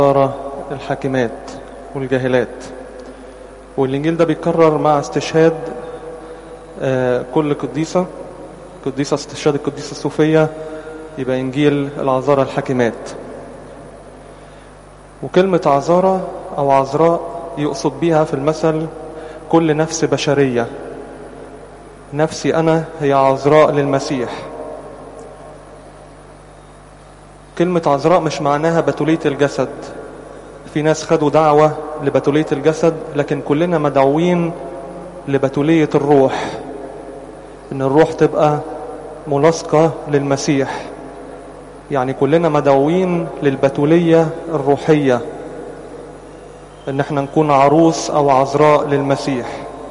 الحاكمات والجاهلات والإنجيل ده بيتكرر مع استشهاد آه، كل قديسة قديسة استشهاد القديسة الصوفية يبقى إنجيل العذارى الحاكمات وكلمة عذارى أو عذراء يقصد بيها في المثل كل نفس بشرية نفسي أنا هي عذراء للمسيح كلمة عذراء مش معناها بتولية الجسد في ناس خدوا دعوة لبتولية الجسد لكن كلنا مدعوين لبتولية الروح ان الروح تبقى ملاصقة للمسيح يعني كلنا مدعوين للبتولية الروحية ان احنا نكون عروس او عذراء للمسيح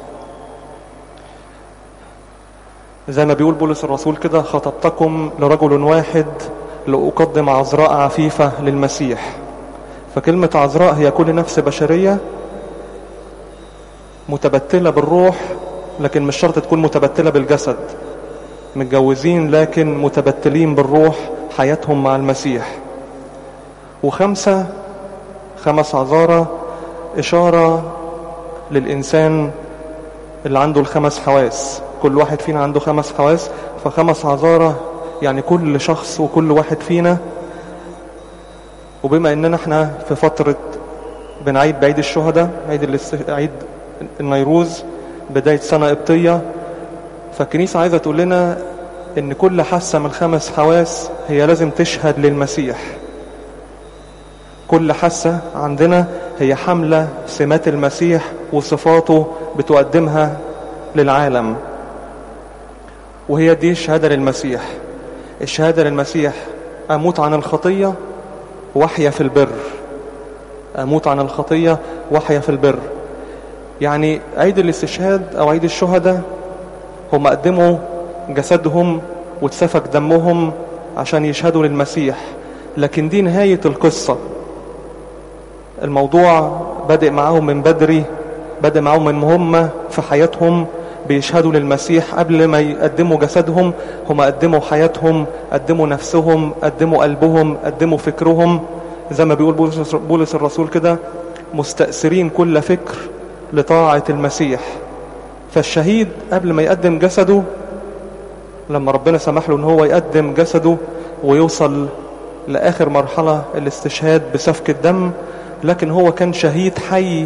زي ما بيقول بولس الرسول كده خطبتكم لرجل واحد لأقدم عذراء عفيفة للمسيح فكلمة عذراء هي كل نفس بشرية متبتلة بالروح لكن مش شرط تكون متبتلة بالجسد متجوزين لكن متبتلين بالروح حياتهم مع المسيح وخمسة خمس عذارى إشارة للإنسان اللي عنده الخمس حواس كل واحد فينا عنده خمس حواس فخمس عذارى يعني كل شخص وكل واحد فينا وبما اننا احنا في فترة بنعيد بعيد الشهداء عيد الاست... عيد النيروز بداية سنة قبطية فالكنيسة عايزة تقول لنا ان كل حاسة من الخمس حواس هي لازم تشهد للمسيح كل حاسة عندنا هي حملة سمات المسيح وصفاته بتقدمها للعالم وهي دي الشهادة للمسيح الشهادة للمسيح أموت عن الخطية وحيا في البر أموت عن الخطية وحيا في البر يعني عيد الاستشهاد أو عيد الشهداء هم قدموا جسدهم واتسفك دمهم عشان يشهدوا للمسيح لكن دي نهاية القصة الموضوع بدأ معاهم من بدري بدأ معاهم من هم في حياتهم بيشهدوا للمسيح قبل ما يقدموا جسدهم هم قدموا حياتهم قدموا نفسهم قدموا قلبهم قدموا فكرهم زي ما بيقول بولس, بولس الرسول كده مستأثرين كل فكر لطاعة المسيح فالشهيد قبل ما يقدم جسده لما ربنا سمح له ان هو يقدم جسده ويوصل لآخر مرحلة الاستشهاد بسفك الدم لكن هو كان شهيد حي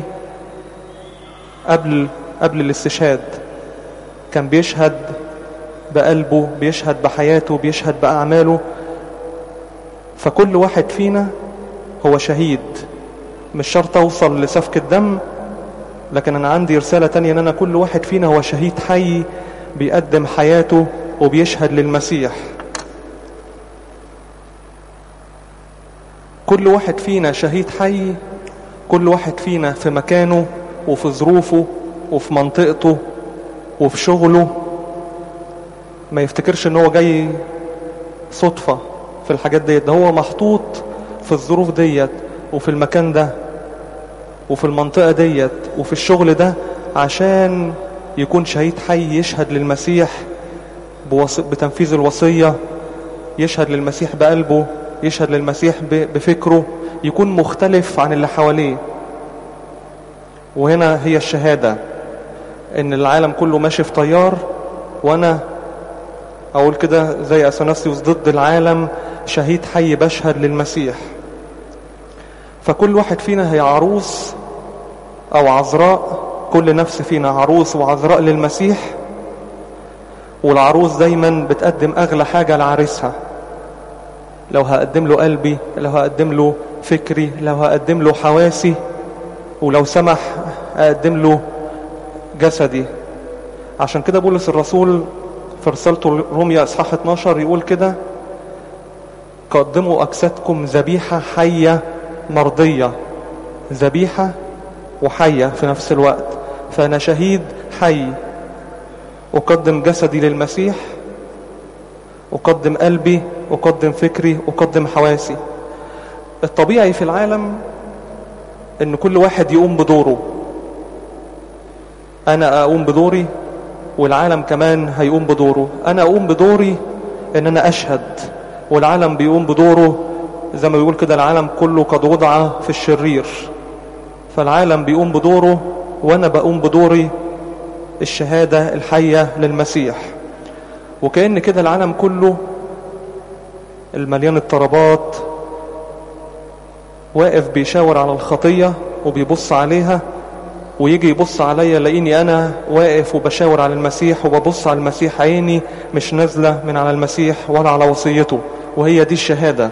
قبل قبل الاستشهاد كان بيشهد بقلبه بيشهد بحياته بيشهد بأعماله فكل واحد فينا هو شهيد مش شرط أوصل لسفك الدم لكن أنا عندي رسالة تانية أن أنا كل واحد فينا هو شهيد حي بيقدم حياته وبيشهد للمسيح كل واحد فينا شهيد حي كل واحد فينا في مكانه وفي ظروفه وفي منطقته وفي شغله ما يفتكرش ان هو جاي صدفة في الحاجات ديت ده هو محطوط في الظروف ديت وفي المكان ده وفي المنطقة ديت وفي الشغل ده عشان يكون شهيد حي يشهد للمسيح بوص... بتنفيذ الوصية يشهد للمسيح بقلبه يشهد للمسيح ب... بفكره يكون مختلف عن اللي حواليه وهنا هي الشهادة ان العالم كله ماشي في طيار وانا اقول كده زي اثناسيوس ضد العالم شهيد حي بشهد للمسيح فكل واحد فينا هي عروس او عذراء كل نفس فينا عروس وعذراء للمسيح والعروس دايما بتقدم اغلى حاجة لعريسها لو هقدم له قلبي لو هقدم له فكري لو هقدم له حواسي ولو سمح اقدم له جسدي عشان كده بولس الرسول في رسالته روميا اصحاح 12 يقول كده قدموا اجسادكم ذبيحه حيه مرضيه ذبيحه وحيه في نفس الوقت فانا شهيد حي اقدم جسدي للمسيح اقدم قلبي اقدم فكري اقدم حواسي الطبيعي في العالم ان كل واحد يقوم بدوره انا اقوم بدوري والعالم كمان هيقوم بدوره انا اقوم بدوري ان انا اشهد والعالم بيقوم بدوره زي ما بيقول كده العالم كله قد وضع في الشرير فالعالم بيقوم بدوره وانا بقوم بدوري الشهادة الحية للمسيح وكأن كده العالم كله المليان اضطرابات واقف بيشاور على الخطية وبيبص عليها ويجي يبص عليا لاني انا واقف وبشاور على المسيح وببص على المسيح عيني مش نازله من على المسيح ولا على وصيته وهي دي الشهاده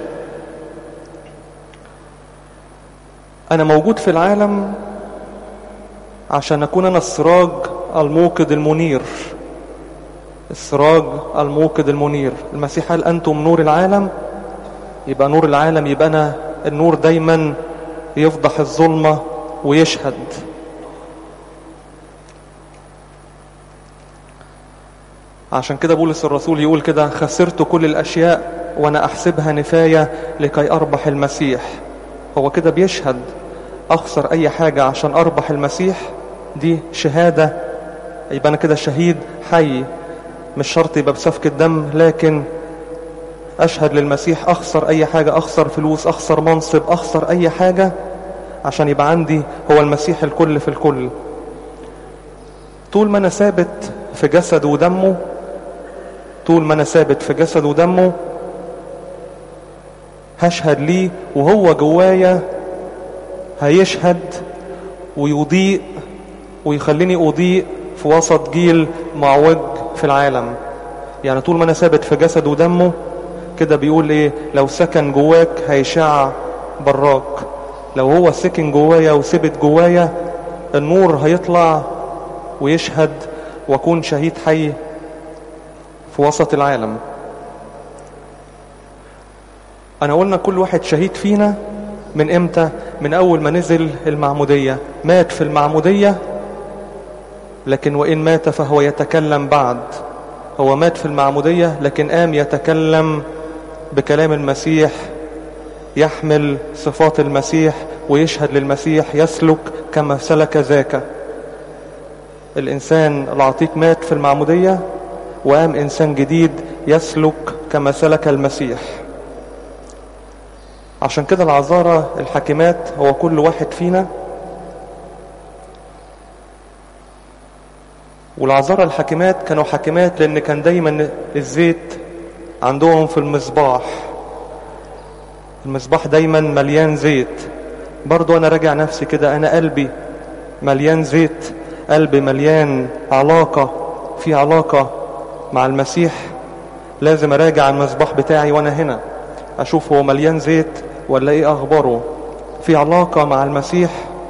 انا موجود في العالم عشان اكون انا السراج الموقد المنير السراج الموقد المنير المسيح قال انتم نور العالم يبقى نور العالم يبقى انا النور دايما يفضح الظلمه ويشهد عشان كده بولس الرسول يقول كده خسرت كل الأشياء وأنا أحسبها نفاية لكي أربح المسيح هو كده بيشهد أخسر أي حاجة عشان أربح المسيح دي شهادة يبقى أنا كده شهيد حي مش شرط يبقى بسفك الدم لكن أشهد للمسيح أخسر أي حاجة أخسر فلوس أخسر منصب أخسر أي حاجة عشان يبقى عندي هو المسيح الكل في الكل طول ما أنا ثابت في جسد ودمه طول ما انا ثابت في جسد ودمه هشهد ليه وهو جوايا هيشهد ويضيء ويخليني اضيء في وسط جيل معوج في العالم يعني طول ما انا ثابت في جسد ودمه كده بيقول ايه لو سكن جواك هيشع براك لو هو سكن جوايا وثبت جوايا النور هيطلع ويشهد واكون شهيد حي في وسط العالم انا قلنا كل واحد شهيد فينا من امتى من اول ما نزل المعمودية مات في المعمودية لكن وان مات فهو يتكلم بعد هو مات في المعمودية لكن قام يتكلم بكلام المسيح يحمل صفات المسيح ويشهد للمسيح يسلك كما سلك ذاك الإنسان العتيق مات في المعمودية وقام إنسان جديد يسلك كما سلك المسيح عشان كده العذارى الحاكمات هو كل واحد فينا والعذارى الحاكمات كانوا حاكمات لأن كان دايما الزيت عندهم في المصباح المصباح دايما مليان زيت برضو أنا راجع نفسي كده أنا قلبي مليان زيت قلبي مليان علاقة في علاقة مع المسيح لازم اراجع المصباح بتاعي وانا هنا اشوف هو مليان زيت ولا ايه اخباره في علاقة مع المسيح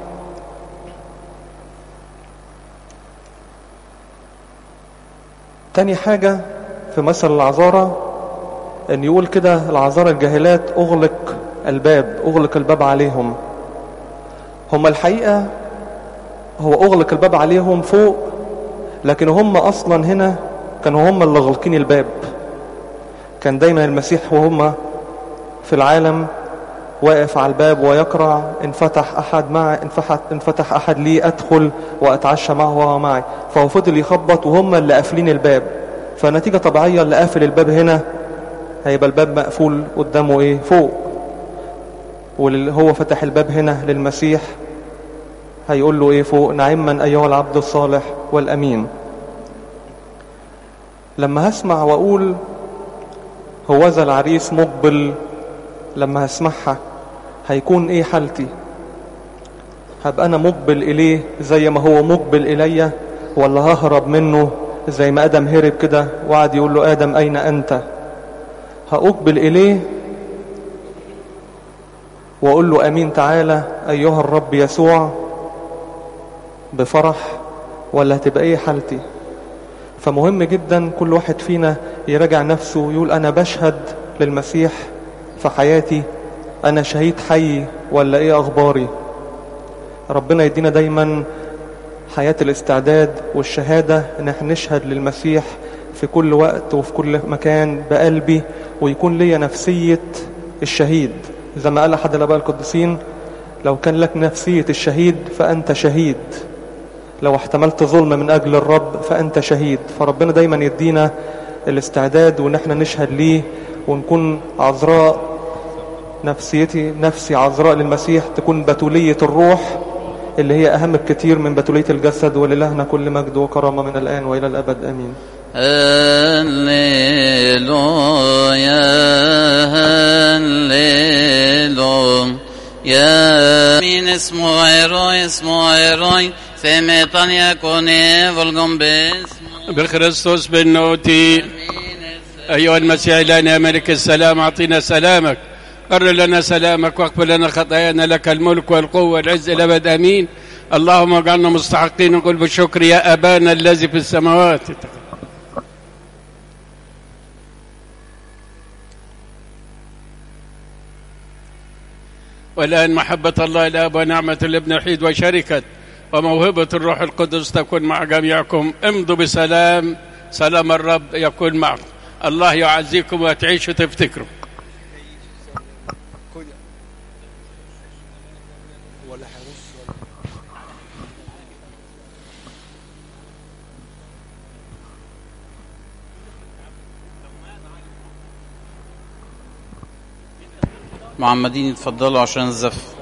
تاني حاجة في مثل العذارة ان يقول كده العذارى الجاهلات اغلق الباب اغلق الباب عليهم هم الحقيقة هو اغلق الباب عليهم فوق لكن هم اصلا هنا كانوا هم اللي غلقين الباب كان دايما المسيح وهم في العالم واقف على الباب ويقرع ان فتح احد مع ان فتح, إن فتح احد لي ادخل واتعشى معه وهو معي فهو فضل يخبط وهم اللي قافلين الباب فنتيجه طبيعيه اللي قافل الباب هنا هيبقى الباب مقفول قدامه ايه فوق واللي هو فتح الباب هنا للمسيح هيقول له ايه فوق نعما ايها العبد الصالح والامين لما هسمع واقول هوذا العريس مقبل لما هسمعها هيكون ايه حالتي هبقى انا مقبل اليه زي ما هو مقبل الي ولا ههرب منه زي ما ادم هرب كده وقعد يقول له ادم اين انت هاقبل اليه واقول له امين تعالى ايها الرب يسوع بفرح ولا هتبقى ايه حالتي فمهم جدا كل واحد فينا يراجع نفسه يقول انا بشهد للمسيح في حياتي انا شهيد حي ولا ايه اخباري ربنا يدينا دايما حياة الاستعداد والشهادة ان احنا نشهد للمسيح في كل وقت وفي كل مكان بقلبي ويكون ليا نفسية الشهيد زي ما قال أحد الآباء القديسين لو كان لك نفسية الشهيد فأنت شهيد لو احتملت ظلم من أجل الرب فأنت شهيد فربنا دايما يدينا الاستعداد وان احنا نشهد ليه ونكون عذراء نفسيتي نفسي عذراء للمسيح تكون بتولية الروح اللي هي أهم بكتير من بتولية الجسد وللهنا كل مجد وكرامة من الآن وإلى الأبد آمين هللويا هللويا يا مين اسمه هيروي اسمه هيروي سمعتن يكون فولجم باسمه بخريستوس بالنوتي أيها المسيح لنا ملك السلام أعطينا سلامك قرر لنا سلامك واغفر لنا خطايانا لك الملك والقوة والعز إلى أبد آمين اللهم اجعلنا مستحقين نقول بالشكر يا أبانا الذي في السماوات والآن محبة الله الآب ونعمة الابن الوحيد وشركة وموهبة الروح القدس تكون مع جميعكم امضوا بسلام سلام الرب يكون معكم الله يعزيكم وتعيشوا تفتكروا معمدين يتفضلوا عشان الزف